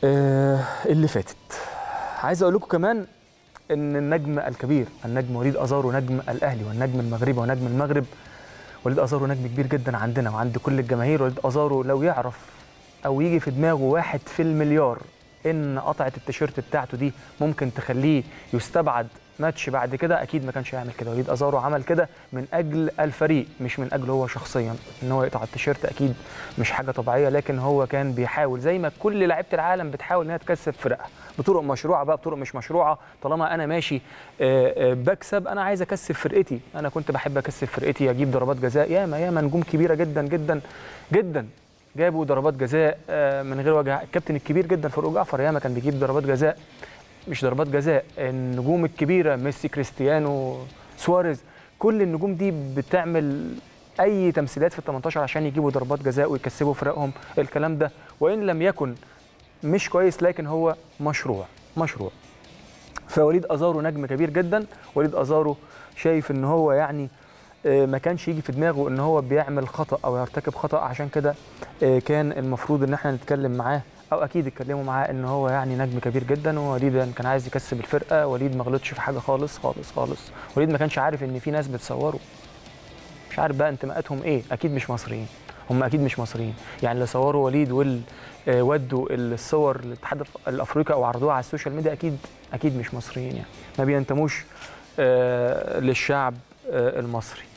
آه، اللي فاتت عايز اقول لكم كمان ان النجم الكبير النجم وليد ازارو نجم الاهلي والنجم المغربي ونجم المغرب وليد ازارو نجم كبير جدا عندنا وعند كل الجماهير وليد ازارو لو يعرف او يجي في دماغه واحد في المليار ان قطعه التيشيرت بتاعته دي ممكن تخليه يستبعد ماتش بعد كده اكيد ما كانش هيعمل كده وليد ازارو عمل كده من اجل الفريق مش من اجله هو شخصيا ان هو يقطع التيشيرت اكيد مش حاجه طبيعيه لكن هو كان بيحاول زي ما كل لعيبه العالم بتحاول انها تكسب فرقها بطرق مشروعه بقى بطرق مش مشروعه طالما انا ماشي آه، آه، بكسب انا عايز اكسب فرقتي انا كنت بحب اكسب فرقتي اجيب ضربات جزاء ياما ياما نجوم كبيره جدا جدا جدا جابوا ضربات جزاء آه، من غير وجه الكابتن الكبير جدا فاروق جعفر ياما كان بيجيب ضربات جزاء مش ضربات جزاء النجوم الكبيره ميسي كريستيانو سواريز كل النجوم دي بتعمل اي تمثيلات في ال 18 عشان يجيبوا ضربات جزاء ويكسبوا فرقهم الكلام ده وان لم يكن مش كويس لكن هو مشروع مشروع فوليد ازارو نجم كبير جدا وليد ازارو شايف ان هو يعني آه، ما كانش يجي في دماغه ان هو بيعمل خطا او يرتكب خطا عشان كده آه، كان المفروض ان احنا نتكلم معاه او اكيد اتكلموا معاه ان هو يعني نجم كبير جدا ووليد كان عايز يكسب الفرقه وليد ما غلطش في حاجه خالص خالص خالص وليد ما كانش عارف ان في ناس بتصوره مش عارف بقى انتماءاتهم ايه اكيد مش مصريين هم اكيد مش مصريين يعني اللي صوروا وليد وال آه، ودوا الصور للاتحاد الافريقي او عرضوها على السوشيال ميديا اكيد اكيد مش مصريين يعني ما بينتموش آه، للشعب آه، المصري